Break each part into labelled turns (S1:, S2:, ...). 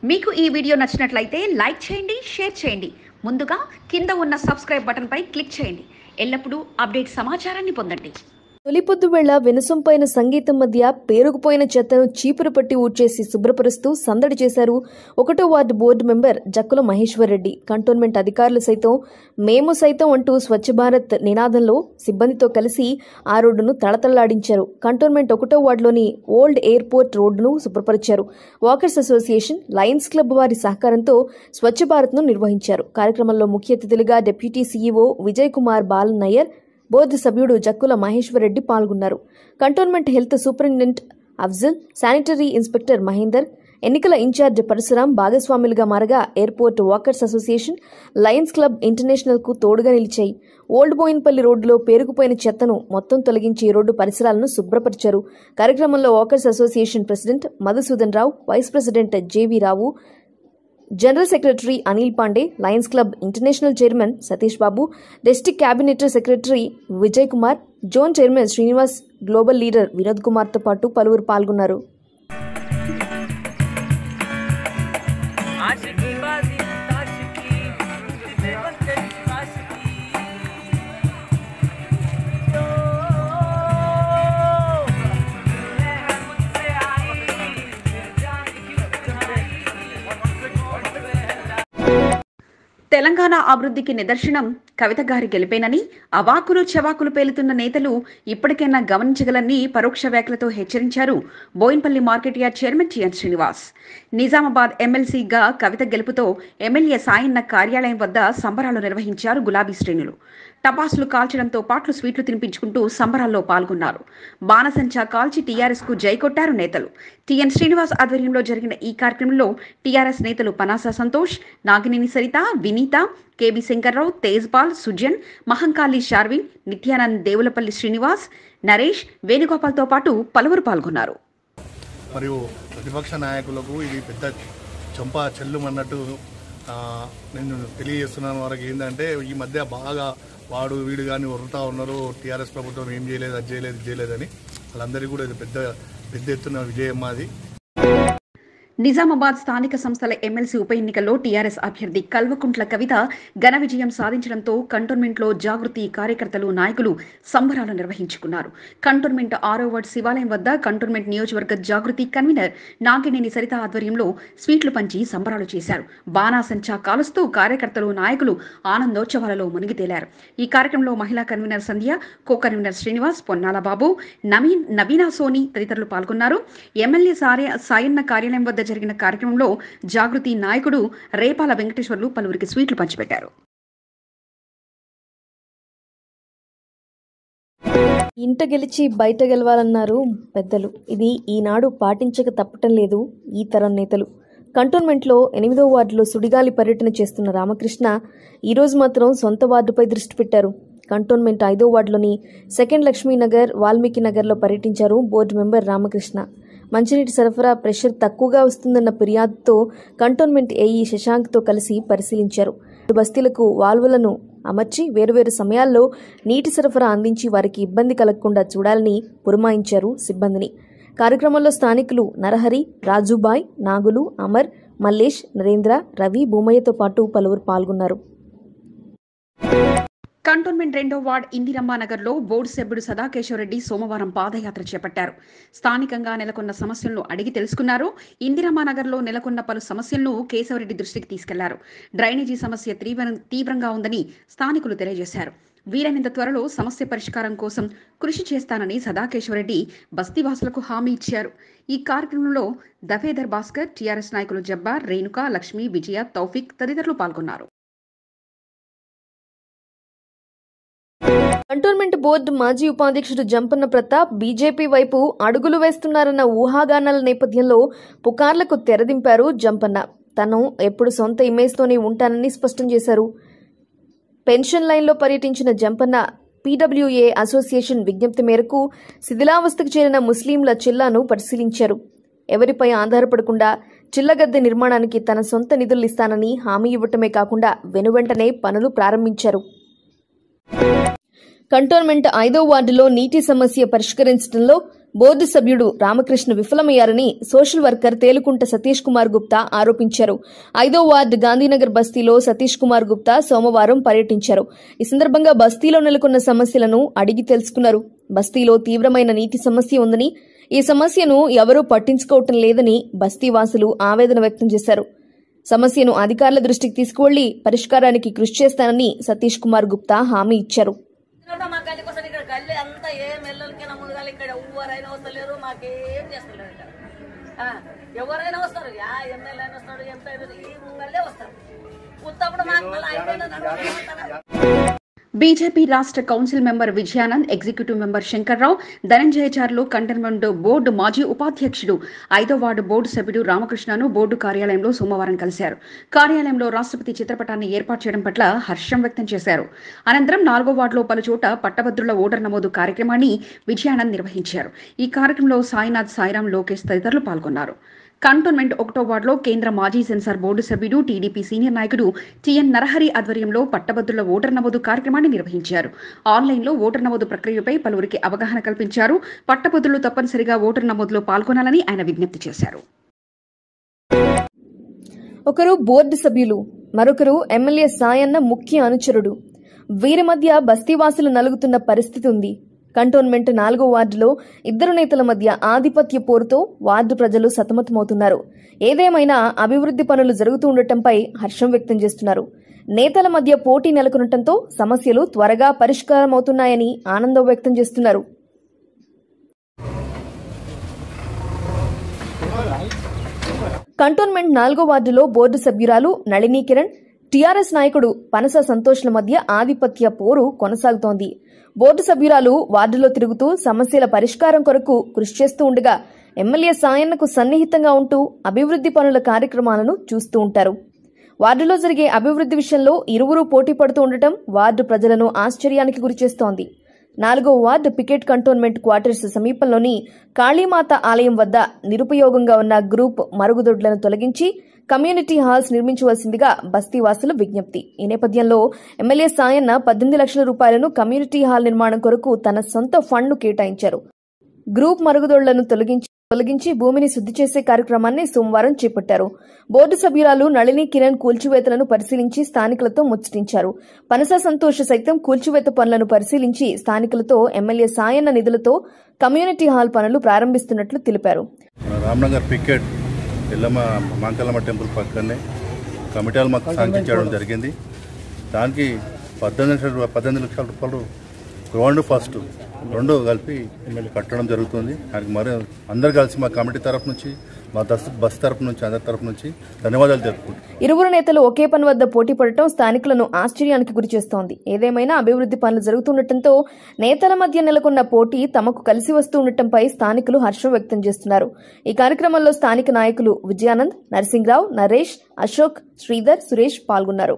S1: మీకు ఈ వీడియో నచ్చినట్లయితే లైక్ చేయండి షేర్ చేయండి ముందుగా కింద ఉన్న సబ్స్క్రైబ్ బటన్పై క్లిక్ చేయండి ఎల్లప్పుడూ అప్డేట్ సమాచారాన్ని పొందండి
S2: తొలిపొద్దు వేళ వినసొంపైన సంగీతం మధ్య పేరుకుపోయిన చెత్తను చీపురు పట్టి ఊడ్చేసి శుభ్రపరుస్తూ సందడి చేశారు ఒకటో ward board member Jakkula Maheshwar Reddy cantonment అధికారులు సైతం మేము సైతం అంటూ స్వచ్ఛ భారత్ నినాదంలో సిబ్బందితో కలిసి ఆ రోడ్డును తళతళలాడించారు కంటోన్మెంట్ ఒకటో వార్డులోని ఓల్డ్ ఎయిర్పోర్ట్ రోడ్డును శుభ్రపరిచారు వాకర్స్ అసోసియేషన్ లయన్స్ క్లబ్ వారి సహకారంతో స్వచ్ఛ భారత్ను నిర్వహించారు కార్యక్రమంలో ముఖ్య అతిథులుగా deputy CEO Vijay Kumar Balan Nayyar board సభ్యుడు జక్కుల మహేశ్వర్ రెడ్డి పాల్గొన్నారు cantonment health superintendent Afzal sanitary inspector Mahender ఎన్నికల ఇన్ఛార్జ్ పరశురాం భాగస్వాములుగా మారగా airport walkers association Lions club international కు తోడుగా నిలిచాయి ఓల్డ్ బోయిన్పల్లి రోడ్డులో పేరుకుపోయిన చెత్తను మొత్తం తొలగించి ఈ రోడ్డు పరిసరాలను శుభ్రపరిచారు కార్యక్రమంలో walkers association president Madhusudan Rao vice president JV Rao general secretary Anil Pandey Lions club international chairman Satish Babu district cabinet secretary Vijay Kumar zone chairman Srinivas global leader Vinod కుమార్తో పాటు పలువురు పాల్గొన్నారు
S3: आशिकी बाजी आशिकी देवन तेरी आशिकी तो है मुझसे आई फिर जान की चुराई
S1: తెలంగాణ అభివృద్ధికి నిదర్శనం కవిత గారి గెలిపేనని అవాకులు చెవాకులు పేలుతున్న నేతలు ఇప్పటికైనా గమనించగలని పరోక్ష వ్యాఖ్యలతో హెచ్చరించారు Boinpally market yard chairman TN Srinivas Nizamabad ఎమ్మెల్సీగా కవిత గెలుపుతో ఎమ్మెల్యే సాయన్న కార్యాలయం వద్ద సంబరాలు నిర్వహించారు గులాబీ శ్రేణులు టపాసులు కాల్చడంతో పాటు స్వీట్లు తినిపించుకుంటూ సంబరాల్లో పాల్గొన్నారు బాణసంచా కాల్చి టీఆర్ఎస్ కు జై కొట్టారు నేతలు టిఎన్ శ్రీనివాస్ ఆధ్వర్యంలో జరిగిన ఈ కార్యక్రమంలో టీఆర్ఎస్ నేతలు పనాస సంతోష్ నాగినేని సరిత వినీత కేబి శంకర్రావు తేజ్పాల్ సుజన్ మహంకాళి షార్విన్ నిత్యానంద్ దేవులపల్లి శ్రీనివాస్ నరేష్ వేణుగోపాల్తో పాటు పలువురు పాల్గొన్నారు
S4: మరియు ప్రతిపక్ష నాయకులకు ఇది పెద్ద చంప చెల్లుమన్నట్టు ఆ, నేను తెలియజేస్తున్నాను వారికి ఏంటంటే ఈ మధ్య బాగా వాడు వీడు కానీ వరుతా ఉన్నారు టీఆర్ఎస్ ప్రభుత్వం ఏం చేయలేదు అది చేయలేదు ఇది చేయలేదని వాళ్ళందరికీ కూడా ఇది పెద్ద పెద్ద ఎత్తున విజయం మాది
S1: నిజామాబాద్ స్థానిక సంస్థల ఎమ్మెల్సీ ఉప ఎన్నికల్లో టీఆర్ఎస్ అభ్యర్థి కల్వకుంట్ల కవిత ఘన విజయం సాధించడంతో కంటోన్మెంట్లో జాగృతి కార్యకర్తలు నాయకులు సంబరాలు నిర్వహించుకున్నారు కంటోన్మెంట్ ఆరో వార్డ్ శివాలయం వద్ద కంటోన్మెంట్ నియోజకవర్గ జాగృతి కన్వీనర్ నాగినేని సరిత ఆధ్వర్యంలో స్వీట్లు పంచి సంబరాలు చేశారు బాణాసంచా కాలుస్తూ కార్యకర్తలు నాయకులు ఆనందోత్సవాలలో మునిగి తేలారు ఈ కార్యక్రమంలో మహిళా convener Sandhya co convener Srinivas Ponnala Babu Naveen Naveena Soni తదితరులు పాల్గొన్నారు ఎమ్మెల్యే సారే సాయన్న కార్యాలయం వద్ద జరిగిన కార్యక్రమంలో జాగృతి నాయకుడు రేపాల వెంకటేశ్వర్లు పలువురికి స్వీట్లు పంచిపెట్టారు
S2: ఇంట గెలిచి బయట గెలవాలన్నారు పెద్దలు ఇది ఈనాడు పాటించక తప్పటం లేదు ఈ తరం నేతలు కంటోన్మెంట్లో ఎనిమిదో వార్డులో సుడిగాలి పర్యటన చేస్తున్న రామకృష్ణ ఈరోజు మాత్రం సొంత వార్డుపై దృష్టి పెట్టారు కంటోన్మెంట్ ఐదో వార్డులోని సెకండ్ లక్ష్మీనగర్ వాల్మీకి నగర్లో పర్యటించారు బోర్డు మెంబర్ రామకృష్ణ మంచినీటి సరఫరా ప్రెషర్ తక్కువగా వస్తుందన్న ఫిర్యాదుతో కంటోన్మెంట్ ఏఈ శశాంక్తో కలిసి పరిశీలించారు బస్తీలకు వాల్వులను అమర్చి వేరువేరు సమయాల్లో నీటి సరఫరా అందించి వారికి ఇబ్బంది కలగకుండా చూడాలని పురమాయించారు సిబ్బందిని కార్యక్రమంలో స్థానికులు నరహరి రాజుబాయ్ నాగులు అమర్ మల్లేష్ నరేంద్ర రవి భూమయ్యతో పాటు పలువురు పాల్గొన్నారు
S1: కంటోన్మెంట్ రెండో వార్డ్ ఇందిరమ్మ నగర్లో బోర్డు సభ్యుడు సదాకేశ్వరరెడ్డి సోమవారం పాదయాత్ర చేపట్టారు స్థానికంగా నెలకొన్న సమస్యలను అడిగి తెలుసుకున్నారు ఇందిరమ్మ నగర్లో నెలకొన్న పలు సమస్యలను కేశవరెడ్డి దృష్టికి తీసుకెళ్లారు డ్రైనేజీ సమస్య తీవ్ర- తీవ్రంగా ఉందని స్థానికులు తెలియజేశారు వీలైనంత త్వరలో సమస్య పరిష్కారం కోసం కృషి చేస్తానని సదాకేశ్వరరెడ్డి బస్తీవాసులకు హామీ ఇచ్చారు ఈ కార్యక్రమంలో దఫేదర్ భాస్కర్ టీఆర్ఎస్ నాయకులు జబ్బార్ రేణుక లక్ష్మి విజయ తౌఫిక్ తదితరులు పాల్గొన్నారు
S2: కంటోన్మెంట్ బోర్డు మాజీ ఉపాధ్యక్షుడు జంపన్న ప్రతాప్ బీజేపీ వైపు అడుగులు వేస్తున్నారన్న ఊహాగానాల నేపథ్యంలో పుకార్లకు తెరదింపారు జంపన్న తను ఎప్పుడు సొంత ఇమేజ్తోనే ఉంటానని స్పష్టం చేశారు పెన్షన్ లైన్లో పర్యటించిన జంపన్న పీడబ్ల్యూఏ అసోసియేషన్ విజ్ఞప్తి మేరకు శిథిలావస్థకు చేరిన ముస్లింల చిల్లాను పరిశీలించారు ఎవరిపై ఆధారపడకుండా చిల్లగద్దె నిర్మాణానికి తన సొంత నిధులు ఇస్తానని హామీ ఇవ్వటమే కాకుండా వెనువెంటనే పనులు ప్రారంభించారు కంటోన్మెంట్ ఐదో వార్డులో నీటి సమస్య పరిష్కరించడంలో బోర్డు సభ్యుడు రామకృష్ణ విఫలమయ్యారని సోషల్ వర్కర్ తేలుకుంట సతీష్ కుమార్ గుప్తా ఆరోపించారు ఐదో వార్డు గాంధీనగర్ బస్తీలో సతీష్ కుమార్ గుప్తా సోమవారం పర్యటించారు ఈ సందర్భంగా బస్తీలో నెలకొన్న సమస్యలను అడిగి తెలుసుకున్నారు బస్తీలో తీవ్రమైన నీటి సమస్య ఉందని ఈ సమస్యను ఎవరూ పట్టించుకోవటం లేదని బస్తీవాసులు ఆవేదన వ్యక్తం చేశారు సమస్యను అధికారుల దృష్టికి తీసుకువెళ్లి పరిష్కారానికి కృషి చేస్తానని సతీష్ కుమార్ గుప్తా హామీ ఇచ్చారు
S5: ఇక్కడ మా గల్లీకి వస్తారు ఇక్కడ గల్లీ అంతా ఏం ఎల్లలకైనా ముందుగా ఇక్కడ ఎవరైనా వస్తలేరు మాకేం చేస్తలేరు ఇక్కడ ఆ, ఎవరైనా వస్తారు యా ఎమ్మెల్యే అయినా వస్తాడు ఎంత అయినా ఈ ముంగల్లే వస్తారు ఉత్తప్పుడు మాకు మళ్ళీ అయిపోయిన నడవడం
S1: బీజేపీ రాష్ట్ర council member Vijayanand executive member Shankarrao Dhananjayacharlu cantonment board మాజీ ఉపాధ్యక్షుడు ఐదో వార్డు బోర్డు సభ్యుడు రామకృష్ణను బోర్డు కార్యాలయంలో సోమవారం కలిశారు కార్యాలయంలో రాష్ట్రపతి చిత్రపటాన్ని ఏర్పాటు చేయడం పట్ల హర్షం వ్యక్తం చేశారు అనంతరం నాలుగో వార్డులో పలుచోట పట్టభద్రుల ఓటర్ నమోదు కార్యక్రమాన్ని విజయానంద్ నిర్వహించారు ఈ కార్యక్రమంలో సాయినాథ్ సాయిరాం లోకేష్ తదితరులు పాల్గొన్నారు కంటోన్మెంట్ ఒకటో వార్డులో కేంద్ర మాజీ సెన్సార్ బోర్డు సభ్యుడు టీడీపీ సీనియర్ నాయకుడు టిఎన్ నరహరి ఆధ్వర్యంలో పట్టభద్రుల ఓటర్ నమోదు కార్యక్రమాన్ని నిర్వహించారు ఆన్లైన్లో ఓటర్ నమోదు ప్రక్రియపై పలువురికి అవగాహన కల్పించారు పట్టభద్రులు తప్పనిసరిగా ఓటర్ నమోదులో పాల్గొనాలని ఆయన విజ్ఞప్తి చేశారు
S2: ఒకరు బోర్డు సభ్యులు మరొకరు ఎమ్మెల్యే సాయన్న ముఖ్య అనుచరుడు వీరి మధ్య బస్తీవాసులు నలుగుతున్న పరిస్థితి ఉంది కంటోన్మెంట్ నాలుగో వార్డులో ఇద్దరు నేతల మధ్య ఆధిపత్య పోరుతో వార్డు ప్రజలు సతమతమవుతున్నారు ఏదేమైనా అభివృద్ధి పనులు జరుగుతూ ఉండటంపై హర్షం వ్యక్తం చేస్తున్నారు నేతల మధ్య పోటీ నెలకొనటంతో సమస్యలు త్వరగా పరిష్కారమవుతున్నాయని ఆనందం వ్యక్తం చేస్తున్నారు కంటోన్మెంట్ నాలుగో వార్డులో బోర్డు సభ్యురాలు నళిని కిరణ్ టీఆర్ఎస్ నాయకుడు పనస సంతోష్ల మధ్య ఆధిపత్య పోరు కొనసాగుతోంది బోర్డు సభ్యురాలు వార్డులో తిరుగుతూ సమస్యల పరిష్కారం కొరకు కృషి చేస్తూ ఉండగా ఎమ్మెల్యే సాయన్నకు సన్నిహితంగా ఉంటూ అభివృద్ధి పనుల కార్యక్రమాలను చూస్తూ ఉంటారు వార్డులో జరిగే అభివృద్ధి విషయంలో ఇరువురు పోటీ పడుతూ ఉండటం వార్డు ప్రజలను ఆశ్చర్యానికి గురిచేస్తోంది నాలుగో వార్డు పికెట్ కంటోన్మెంట్ క్వార్టర్స్ సమీపంలోని కాళీమాత ఆలయం వద్ద నిరుపయోగంగా ఉన్న గ్రూప్ మరుగుదొడ్లను తొలగించి కమ్యూనిటీ హాల్స్ నిర్మించవలసిందిగా బస్తీవాసుల విజ్ఞప్తి ఈ నేపథ్యంలో ఎమ్మెల్యే సాయన్న పద్దెనిమిది లక్షల రూపాయలను కమ్యూనిటీ హాల్ నిర్మాణం కొరకు తన సొంత ఫండ్ను కేటాయించారు గ్రూప్ మరుగుదొడ్లను తొలగించి తొలగించి భూమిని శుద్ధి చేసే కార్యక్రమాన్ని సోమవారం చేపట్టారు బోర్డు సభ్యురాలు నళిని కిరణ్ కూల్చివేతలను పరిశీలించి స్థానికులతో ముచ్చటించారు పనస సంతోష్ సైతం కూల్చివేత పనులను పరిశీలించి స్థానికులతో ఎమ్మెల్యే సాయన్న నిధులతో కమ్యూనిటీ హాల్ పనులు ప్రారంభిస్తున్నట్లు తెలిపారు
S6: మన రామ్నగర్ పికెట్ ఎల్లమ్మ మాంకల్లమ్మ టెంపుల్ పక్కనే కమిటీలు మాకు శాంక్షన్ చేయడం జరిగింది దానికి పద్దెనిమిది లక్షల రూ- పద్దెనిమిది లక్షల రూపాయలు గ్రౌండ్ ఫస్ట్ రెండు కలిపి కట్టడం జరుగుతుంది దానికి మరి అందరు కలిసి మా కమిటీ తరఫు నుంచి మా దస్ బస్ తరఫు నుంచి అందరి తరఫు నుంచి ధన్యవాదాలు జరుపుకుంటున్నాం
S2: ఇరువురు నేతలు ఒకే పని వద్ద పోటీ పడటం స్థానికులను ఆశ్చర్యానికి గురిచేస్తోంది ఏదేమైనా అభివృద్ధి పనులు జరుగుతుండటంతో నేతల మధ్య నెలకొన్న పోటీ తమకు కలిసి వస్తూ ఉండటంపై స్థానికులు హర్షం వ్యక్తం చేస్తున్నారు ఈ కార్యక్రమంలో స్థానిక నాయకులు విజయానంద్ నరసింహరావు నరేష్ అశోక్ శ్రీధర్ సురేష్ పాల్గొన్నారు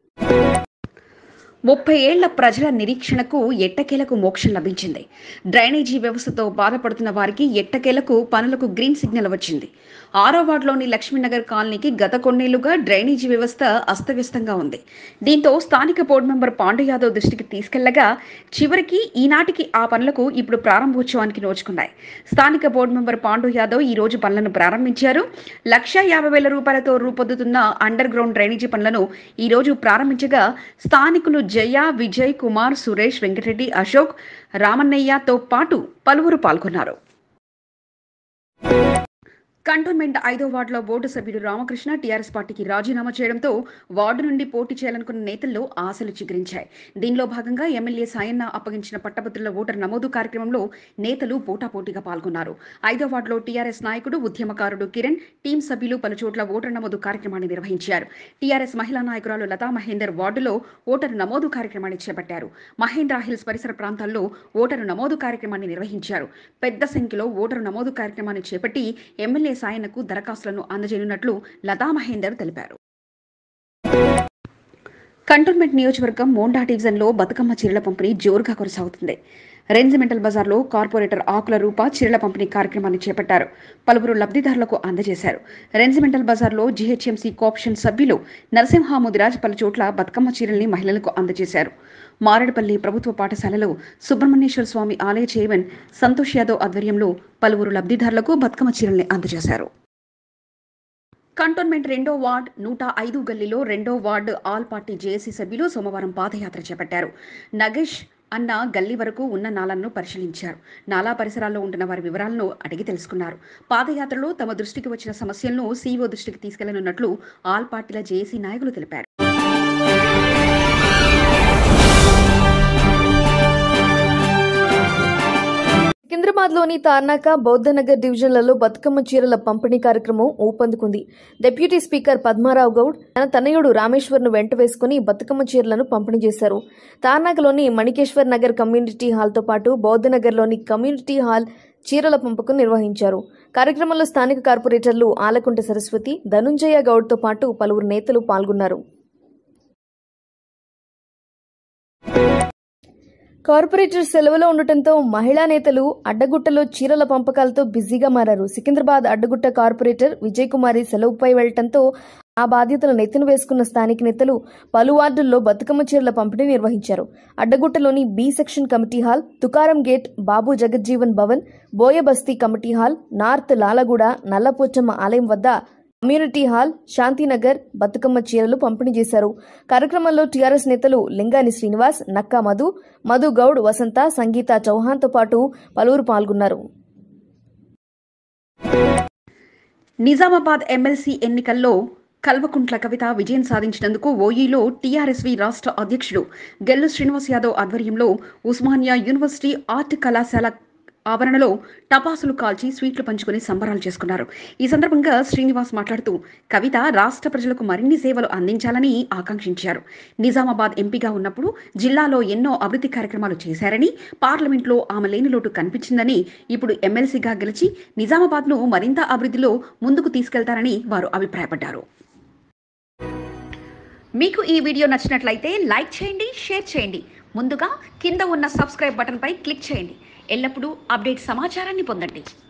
S1: ముప్పై ఏళ్ల ప్రజల నిరీక్షణకు ఎట్టకేలకు మోక్షం లభించింది డ్రైనేజీ వ్యవస్థతో బాధపడుతున్న వారికి ఎట్టకేలకు పనులకు గ్రీన్ సిగ్నల్ వచ్చింది ఆరో వార్డులోని లక్ష్మీనగర్ కాలనీకి గత కొన్నేళ్లుగా డ్రైనేజీ వ్యవస్థ అస్తవ్యస్తంగా ఉంది దీంతో స్థానిక బోర్డు మెంబర్ పాండు యాదవ్ దృష్టికి తీసుకెళ్లగా చివరికి ఈనాటికి ఆ పనులకు ఇప్పుడు ప్రారంభోత్సవానికి నోచుకున్నాయి స్థానిక బోర్డు మెంబర్ పాండు యాదవ్ ఈ రోజు పనులను ప్రారంభించారు లక్ష యాభై వేల రూపాయలతో రూపొందుతున్న అండర్ గ్రౌండ్ డ్రైనేజీ పనులను ఈ రోజు ప్రారంభించగా స్థానికులు జయ విజయ్ కుమార్ సురేష్ వెంకటరెడ్డి అశోక్ రామన్నయ్యతో పాటు పలువురు పాల్గొన్నారు కంటోన్మెంట్ ఐదో వార్డులో బోర్డు సభ్యుడు రామకృష్ణ టీఆర్ఎస్ పార్టీకి రాజీనామా చేయడంతో వార్డు నుండి పోటీ చేయాలనుకున్న నేతల్లో ఆశలు చిగురించాయి దీనిలో భాగంగా ఎమ్మెల్యే సాయన్న అప్పగించిన పట్టభద్రుల ఓటర్ నమోదు కార్యక్రమంలో నేతలు పోటాపోటీగా పాల్గొన్నారు ఐదో వార్డులో టీఆర్ఎస్ నాయకుడు ఉద్యమకారుడు కిరణ్ టీం సభ్యులు పలుచోట్ల ఓటర్ నమోదు కార్యక్రమాన్ని నిర్వహించారు టీఆర్ఎస్ మహిళా నాయకురాలు లతా మహేందర్ వార్డులో ఓటరు నమోదు కార్యక్రమాన్ని చేపట్టారు మహేంద్ర హిల్స్ పరిసర ప్రాంతాల్లో ఓటరు నమోదు కార్యక్రమాన్ని నిర్వహించారు పెద్ద సంఖ్యలో ఓటరు నమోదు కార్యక్రమాన్ని చేపట్టి ఎమ్మెల్యే సాయనకు దరఖాస్తులను అందజేయనున్నట్లు లతా మహేందర్ తెలిపారు కంటోన్మెంట్ నియోజకవర్గం మోండా డివిజన్లో బతుకమ్మ చీరల పంపిణీ జోరుగా కొనసాగుతుంది రెన్జిమెంటల్ బజార్లో కార్పొరేటర్ ఆకుల రూప చీరల పంపిణీ కార్యక్రమాన్ని చేపట్టారు పలువురు లబ్ధిదారులకు అందజేశారు రెన్జిమెంటల్ బజార్లో జీహెచ్ఎంసీ కోఆప్షన్ సభ్యులు నరసింహ ముదిరాజ్ పలు చోట్ల బతుకమ్మ చీరల్ని మహిళలకు అందజేశారు మారేడుపల్లి ప్రభుత్వ పాఠశాలలో సుబ్రహ్మణ్యేశ్వర స్వామి ఆలయ చైర్మన్ సంతోష్ యాదవ్ ఆధ్వర్యంలో పలువురు లబ్ధిదారులకు బతుకమ్మ చీరల్ని అందజేశారు కంటోన్మెంట్ రెండో వార్డ్ నూట ఐదు గల్లీలో రెండో వార్డు ఆల్ పార్టీ జేఏసీ సభ్యులు సోమవారం పాదయాత్ర చేపట్టారు నగేష్ అన్న గల్లీ వరకు ఉన్న నాలాలను పరిశీలించారు నాలా పరిసరాల్లో ఉంటున్న వారి వివరాలను అడిగి తెలుసుకున్నారు పాదయాత్రలో తమ దృష్టికి వచ్చిన సమస్యలను సీఈఓ దృష్టికి తీసుకెళ్లనున్నట్లు ఆల్ పార్టీల జేఏసీ నాయకులు తెలిపారు
S2: సికింద్రాబాద్లోని తార్నాక బౌద్ధనగర్ డివిజన్లలో బతుకమ్మ చీరల పంపిణీ కార్యక్రమం ఊపందుకుంది డిప్యూటీ స్పీకర్ పద్మారావు గౌడ్ తన తనయుడు రామేశ్వర్ను వెంట వేసుకుని బతుకమ్మ చీరలను పంపిణీ చేశారు తార్నాకలోని మణికేశ్వర్ నగర్ కమ్యూనిటీ హాల్తో పాటు బౌద్ధనగర్లోని కమ్యూనిటీ హాల్ చీరల పంపకం నిర్వహించారు కార్యక్రమంలో స్థానిక కార్పొరేటర్లు ఆలకుంట సరస్వతి ధనుంజయ గౌడ్తో పాటు పలువురు నేతలు పాల్గొన్నారు కార్పొరేటర్ సెలవులో ఉండటంతో మహిళా నేతలు అడ్డగుట్టలో చీరల పంపకాలతో బిజీగా మారారు సికింద్రాబాద్ అడ్డగుట్ట కార్పొరేటర్ విజయ్ కుమారి సెలవుపై వెళ్లటంతో ఆ బాధ్యతలు నెత్తిన వేసుకున్న స్థానిక నేతలు పలు వార్డుల్లో బతుకమ్మ చీరల పంపిణీ నిర్వహించారు అడ్డగుట్టలోని B section committee hall Tukaram gate Babu Jagjivan Bhavan Boyabasti committee hall north Lalaguda Nallapochamma ఆలయం వద్ద కమ్యూనిటీ హాల్ శాంతినగర్ బతుకమ్మ చీరలు పంపిణీ చేశారు కార్యక్రమంలో టీఆర్ఎస్ నేతలు లింగాని శ్రీనివాస్ నక్కా మధు మధు గౌడ్ వసంత సంగీత చౌహాన్తో పాటు పలువురు పాల్గొన్నారు
S1: నిజామాబాద్ ఎమ్మెల్సీ ఎన్నికల్లో కల్వకుంట్ల కవిత విజయం సాధించినందుకు ఓఈలో టీఆర్ఎస్వి రాష్ట్ర అధ్యక్షుడు గెల్లు శ్రీనివాస్ యాదవ్ ఆధ్వర్యంలో ఉస్మానియా యూనివర్సిటీ ఆర్ట్ కళాశాల ఆవరణలో టపాసులు కాల్చి స్వీట్లు పంచుకుని సంబరాలు చేసుకున్నారు ఈ సందర్భంగా శ్రీనివాస్ మాట్లాడుతూ కవిత రాష్ట్ర ప్రజలకు మరిన్ని సేవలు అందించాలని ఆకాంక్షించారు నిజామాబాద్ ఎంపీగా ఉన్నప్పుడు జిల్లాలో ఎన్నో అభివృద్ధి కార్యక్రమాలు చేశారని పార్లమెంట్లో ఆమె లేని లోటు కనిపించిందని ఇప్పుడు ఎమ్మెల్సీగా గెలిచి నిజామాబాద్ను మరింత అభివృద్ధిలో ముందుకు తీసుకెళ్తారని వారు అభిప్రాయపడ్డారు మీకు ఈ వీడియో నచ్చినట్లయితే లైక్ చేయండి షేర్ చేయండి ముందుగా కింద ఉన్న సబ్స్క్రైబ్ బటన్పై క్లిక్ చేయండి ఎల్లప్పుడూ అప్డేట్ సమాచారాన్ని పొందండి